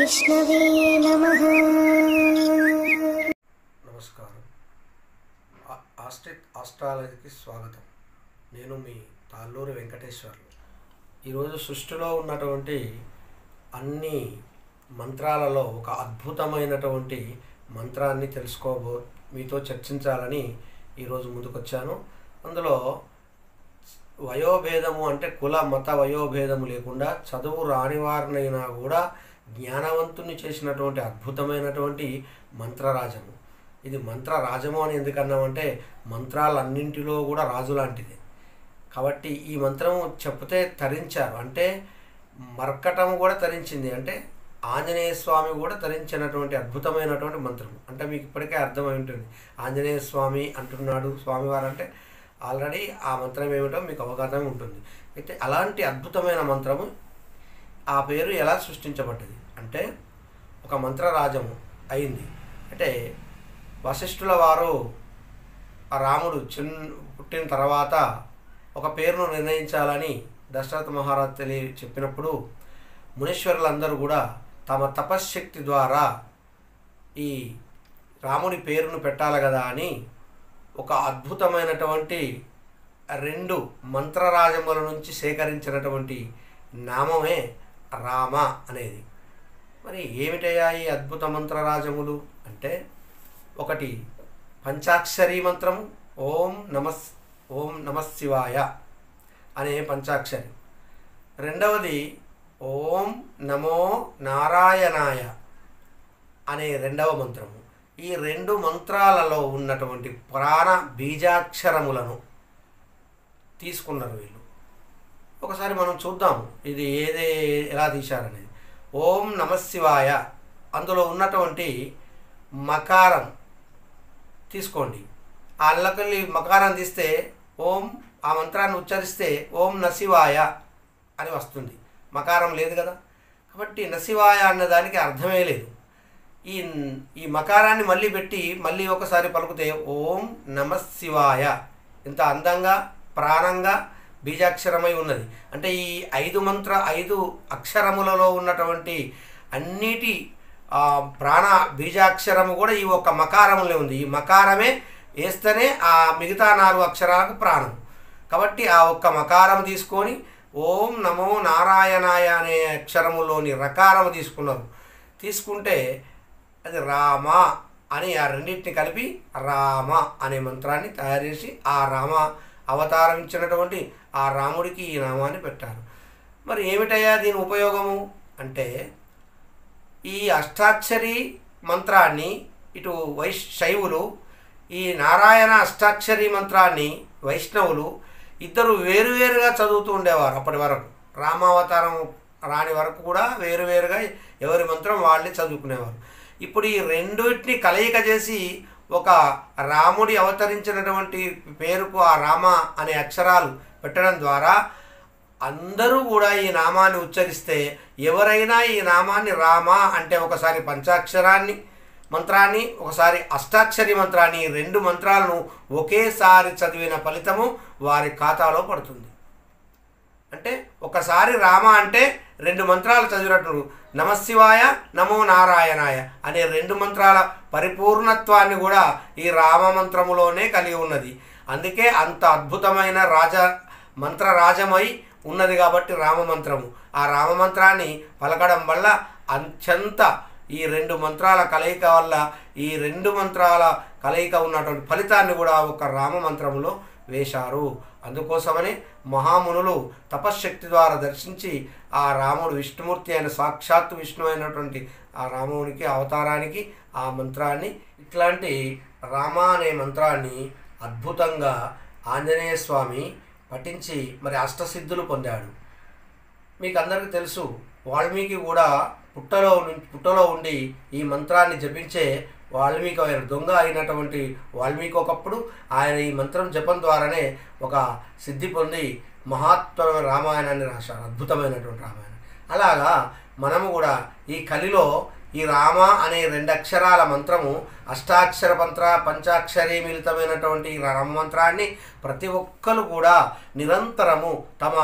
విష్ణవే నమః నమస్కారం ఆ- ఆస్ట్రిక్ ఆస్ట్రాలజీకి స్వాగతం నేను మీ తాళ్ళూరి వెంకటేశ్వర్లు ఈరోజు సృష్టిలో ఉన్నటువంటి అన్ని మంత్రాలలో ఒక అద్భుతమైనటువంటి మంత్రాన్ని తెలుసుకోబో మీతో చర్చించాలని ఈరోజు ముందుకొచ్చాను అందులో వయోభేదము అంటే కుల మత వయోభేదము లేకుండా చదువు రాని వారినైనా కూడా జ్ఞానవంతుని చేసినటువంటి అద్భుతమైనటువంటి మంత్రరాజము ఇది మంత్రరాజము అని ఎందుకన్నామంటే మంత్రాలన్నింటిలో కూడా రాజు లాంటిది కాబట్టి ఈ మంత్రం చెప్తే తరించారు అంటే మర్కటం కూడా తరించింది అంటే ఆంజనేయ స్వామి కూడా తరించినటువంటి అద్భుతమైనటువంటి మంత్రం అంటే మీకు ఇప్పటికే అర్థమై ఉంటుంది ఆంజనేయ స్వామి అంటున్నాడు స్వామివారు అంటే ఆల్రెడీ ఆ మంత్రం ఏమిటో మీకు అవగాహన ఉంటుంది అయితే అలాంటి అద్భుతమైన మంత్రము ఆ పేరు ఎలా సృష్టించబడ్డది అంటే ఒక మంత్రరాజము అయింది అంటే వశిష్ఠుల వారు ఆ రాముడు చిన్ పుట్టిన తర్వాత ఒక పేరును నిర్ణయించాలని దశరథ మహారాజ్ తెలియ చెప్పినప్పుడు మునీశ్వరులందరూ కూడా తమ తపశ్శక్తి ద్వారా ఈ రాముడి పేరును పెట్టాలి కదా అని ఒక అద్భుతమైనటువంటి రెండు మంత్రరాజముల నుంచి సేకరించినటువంటి నామమే రామ అనేది మరి ఏమిటయ్యా ఈ అద్భుత మంత్రరాజములు అంటే ఒకటి పంచాక్షరీ మంత్రం ఓం నమస్ ఓం నమః శివాయ అనే పంచాక్షరి రెండవది ఓం నమో నారాయణాయ అనే రెండవ మంత్రము ఈ రెండు మంత్రాలలో ఉన్నటువంటి పురాణ బీజాక్షరములను తీసుకున్నారు వీళ్ళు ఒకసారి మనం చూద్దాం ఇది ఏదే ఎలా తీశారనేది ఓం నమశివాయ అందులో ఉన్నటువంటి మకారం తీసుకోండి ఆ అల్లకల్లి మకారం తీస్తే ఓం ఆ మంత్రాన్ని ఉచ్చరిస్తే ఓం నశివాయ అని వస్తుంది మకారం లేదు కదా కాబట్టి నశివాయ అన్నదానికి అర్థమే లేదు ఈ ఈ మకారాన్ని మళ్ళీ పెట్టి మళ్ళీ ఒకసారి పలుకుతే ఓం నమ శివాయ ఇంత అందంగా ప్రాణంగా బీజాక్షరమై ఉన్నది అంటే ఈ ఐదు మంత్ర ఐదు అక్షరములలో ఉన్నటువంటి అన్నిటి ఆ, ప్రాణ బీజాక్షరము కూడా ఈ ఒక్క మకారములో ఉంది ఈ మకారమే వేస్తేనే ఆ మిగతా నాలుగు అక్షరాలకు ప్రాణం కాబట్టి ఆ ఒక్క మకారం తీసుకొని ఓం నమో నారాయణాయ అనే అక్షరములోని రకారము తీసుకున్నారు తీసుకుంటే అది రామ అని ఆ రెండింటిని కలిపి రామ అనే మంత్రాన్ని తయారు చేసి ఆ రామ అవతారం ఇచ్చినటువంటి ఆ రాముడికి ఈ నామాన్ని పెట్టారు మరి ఏమిటయ్యా దీని ఉపయోగము అంటే ఈ అష్టాక్షరి మంత్రాన్ని ఇటు వైశ్ శైవులు ఈ నారాయణ అష్టాక్షరి మంత్రాన్ని వైష్ణవులు ఇద్దరు వేరువేరుగా చదువుతూ ఉండేవారు అప్పటి వరకు రామావతారం రాని వరకు కూడా వేరువేరుగా ఎవరి మంత్రం వాళ్ళే చదువుకునేవారు ఇప్పుడు ఈ రెండింటిని కలయిక చేసి ఒక రాముడి అవతరించినటువంటి పేరుకు ఆ రామ అనే అక్షరాలు పెట్టడం ద్వారా అందరూ కూడా ఈ నామాన్ని ఉచ్చరిస్తే ఎవరైనా ఈ నామాన్ని రామ అంటే ఒకసారి పంచాక్షరాన్ని మంత్రాన్ని ఒకసారి అష్టాక్షరి మంత్రాన్ని ఈ రెండు మంత్రాలను ఒకేసారి చదివిన ఫలితము వారి ఖాతాలో పడుతుంది అంటే ఒకసారి రామ అంటే రెండు మంత్రాలు చదివినట్టు నమశివాయ నమో నారాయణాయ అనే రెండు మంత్రాల పరిపూర్ణత్వాన్ని కూడా ఈ రామ మంత్రములోనే కలిగి ఉన్నది అందుకే అంత అద్భుతమైన రాజ మంత్రరాజమై ఉన్నది కాబట్టి రామ మంత్రము ఆ రామ మంత్రాన్ని పలకడం వల్ల అత్యంత ఈ రెండు మంత్రాల కలయిక వల్ల ఈ రెండు మంత్రాల కలయిక ఉన్నటువంటి ఫలితాన్ని కూడా ఒక రామ మంత్రములో వేశారు అందుకోసమని మహామునులు తపశ్శక్తి ద్వారా దర్శించి ఆ రాముడు విష్ణుమూర్తి అయిన సాక్షాత్తు విష్ణు అయినటువంటి ఆ రామునికి అవతారానికి ఆ మంత్రాన్ని ఇట్లాంటి రామ అనే మంత్రాన్ని అద్భుతంగా ఆంజనేయ స్వామి పఠించి మరి అష్టసిద్ధులు పొందాడు మీకు అందరికీ తెలుసు వాల్మీకి కూడా పుట్టలో నుం- పుట్టలో ఉండి ఈ మంత్రాన్ని జపించే వాల్మీకి ఆయన దొంగ అయినటువంటి వాల్మీకి ఒకప్పుడు ఆయన ఈ మంత్రం జపం ద్వారానే ఒక సిద్ధి పొంది మహాత్మ రామాయణాన్ని రాశారు అద్భుతమైనటువంటి రామాయణం అలాగా మనము కూడా ఈ కలిలో ఈ రామ అనే రెండు అక్షరాల మంత్రము అష్టాక్షర మంత్ర పంచాక్షరి మిళితమైనటువంటి ఈ రామ మంత్రాన్ని ప్రతి ఒక్కరు కూడా నిరంతరము తమ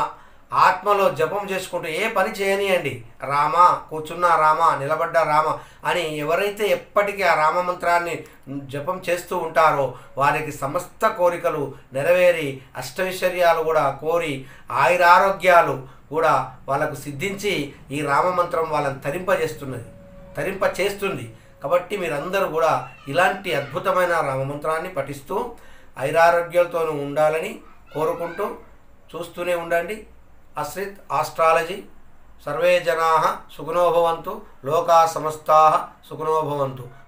ఆత్మలో జపం చేసుకుంటూ ఏ పని చేయనియండి రామ కూర్చున్న రామ నిలబడ్డ రామ అని ఎవరైతే ఎప్పటికీ ఆ రామ మంత్రాన్ని జపం చేస్తూ ఉంటారో వారికి సమస్త కోరికలు నెరవేరి అష్టైశ్వర్యాలు కూడా కోరి ఆయురారోగ్యాలు కూడా వాళ్ళకు సిద్ధించి ఈ రామమంత్రం వాళ్ళని తరింపజేస్తున్నది తరింప చేస్తుంది కాబట్టి మీరందరూ కూడా ఇలాంటి అద్భుతమైన రామమంత్రాన్ని పఠిస్తూ ఐరారోగ్యాలతో ఉండాలని కోరుకుంటూ చూస్తూనే ఉండండి అశ్రిత్ ఆస్ట్రాలజీ సర్వే జనా సుఖనోభవంతు లోకా సమస్తా సుఖనోభవంతు